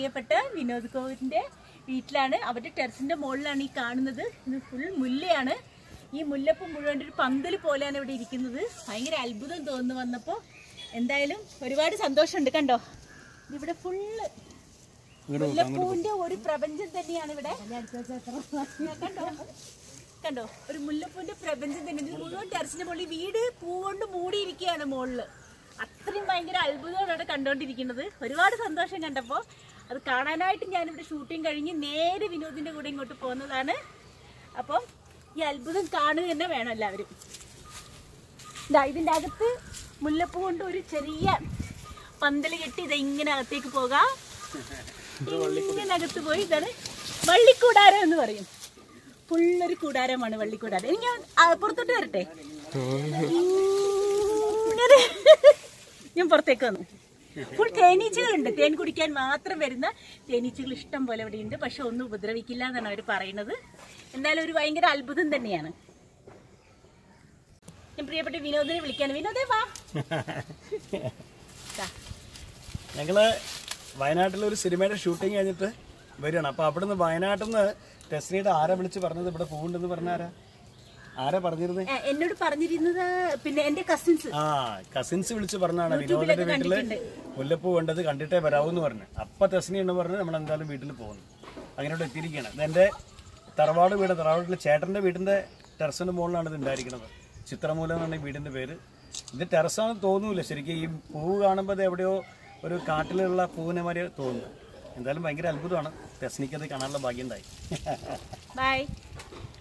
പ്രിയപ്പെട്ട വിനോദ് കോവിന്റെ വീട്ടിലാണ് അവരുടെ ടെറസിന്റെ മുകളിലാണ് ഈ കാണുന്നത് ഇത് ഫുൾ മുല്ലയാണ് ഈ മുല്ലപ്പൂ മുഴുവൻ ഒരു പന്തൽ പോലെയാണ് ഇവിടെ ഇരിക്കുന്നത് ഭയങ്കര അത്ഭുതം തോന്നുന്നു വന്നപ്പോൾ എന്തായാലും ഒരുപാട് സന്തോഷമുണ്ട് കണ്ടോ ഇവിടെ ഫുള്ള് മുല്ലപ്പൂവിന്റെ ഒരു പ്രപഞ്ചം തന്നെയാണ് ഇവിടെ കണ്ടോ കണ്ടോ ഒരു മുല്ലപ്പൂവിന്റെ പ്രപഞ്ചം തന്നെ ഇത് മുഴുവൻ ടെറസിന്റെ മുകളിൽ വീട് പൂ കൊണ്ട് മൂടിയിരിക്കുകയാണ് മുകളില് അത്രയും ഭയങ്കര അത്ഭുതമാണ് ഇവിടെ കണ്ടുകൊണ്ടിരിക്കുന്നത് ഒരുപാട് സന്തോഷം കണ്ടപ്പോൾ അത് കാണാനായിട്ട് ഞാനിവിടെ ഷൂട്ടിംഗ് കഴിഞ്ഞ് നേരെ വിനോദിന്റെ കൂടെ ഇങ്ങോട്ട് പോകുന്നതാണ് അപ്പം ഈ അത്ഭുതം കാണുക തന്നെ വേണം എല്ലാവരും ഇതാ ഇതിന്റെ അകത്ത് മുല്ലപ്പൂ കൊണ്ട് ഒരു ചെറിയ പന്തല് കെട്ടി ഇത് ഇങ്ങനെ അകത്തേക്ക് പോകാം ഇങ്ങനെ അകത്ത് പോയി ഇതാണ് വള്ളിക്കൂടാരം എന്ന് പറയും ഫുള്ളൊരു കൂടാരമാണ് വള്ളിക്കൂടാരം ഇനി ഞാൻ ആ, പുറത്തോട്ട് വരട്ടെ ഇങ്ങനെ ഞാൻ പുറത്തേക്ക് വന്നു ഫുൾ തേനീച്ചകളുണ്ട് തേൻ കുടിക്കാൻ മാത്രം വരുന്ന തേനീച്ചകൾ ഇഷ്ടം പോലെ ഇവിടെ ഉണ്ട് പക്ഷെ ഒന്നും ഉപദ്രവിക്കില്ല എന്നാണ് അവർ പറയുന്നത് എന്തായാലും ഒരു ഭയങ്കര അത്ഭുതം തന്നെയാണ് ഞാൻ പ്രിയപ്പെട്ട വിനോദിനെ വിളിക്കാൻ വിനോദേ വാ ദാ. ഞങ്ങള് വയനാട്ടിൽ ഒരു സിനിമയുടെ ഷൂട്ടിംഗ് കഴിഞ്ഞിട്ട് വരികയാണ് അപ്പൊ അവിടുന്ന് വയനാട്ടിൽ നിന്ന് ടെസ്റ്റിയുടെ ആരാ വിളിച്ച് പറഞ്ഞത് ഇവിടെ പോകുന്നുണ്ടെന്ന് പറഞ്ഞ ആരാ ആരാ പറഞ്ഞിരുന്നത് ഏ, എന്നോട് പറഞ്ഞിരുന്നത് പിന്നെ എന്റെ കസിൻസ് ആ കസിൻസ് വിളിച്ച് പറഞ്ഞാണ് വിനോദിന്റെ വീട്ടില് മുല്ലപ്പൂ വേണ്ടത് കണ്ടിട്ടേ വരാവൂന്ന് പറഞ്ഞു അപ്പൊ തെസ്നി എന്ന് പറഞ്ഞ് നമ്മൾ എന്തായാലും വീട്ടിൽ പോകുന്നു അങ്ങനെ ഇവിടെ എത്തിയിരിക്കുകയാണ് ഇത് എന്റെ തറവാട് വീട് തറവാട്ടിലെ ചേട്ടന്റെ വീടിന്റെ ടെറസിന്റെ മുകളിലാണ് ഇത് ഉണ്ടായിരിക്കുന്നത് ചിത്രമൂലം എന്നാണ് ഈ വീടിന്റെ പേര് ഇത് ടെറസാണെന്ന് തോന്നൂല ശരിക്കും ഈ പൂവ് കാണുമ്പോൾ ഇത് എവിടെയോ ഒരു കാട്ടിലുള്ള പൂവിനെ മാതിരി തോന്നുന്നു എന്തായാലും ഭയങ്കര അത്ഭുതമാണ് തെസ്നിക്ക് അത് കാണാനുള്ള ഭാഗ്യം ഉണ്ടായി ബൈ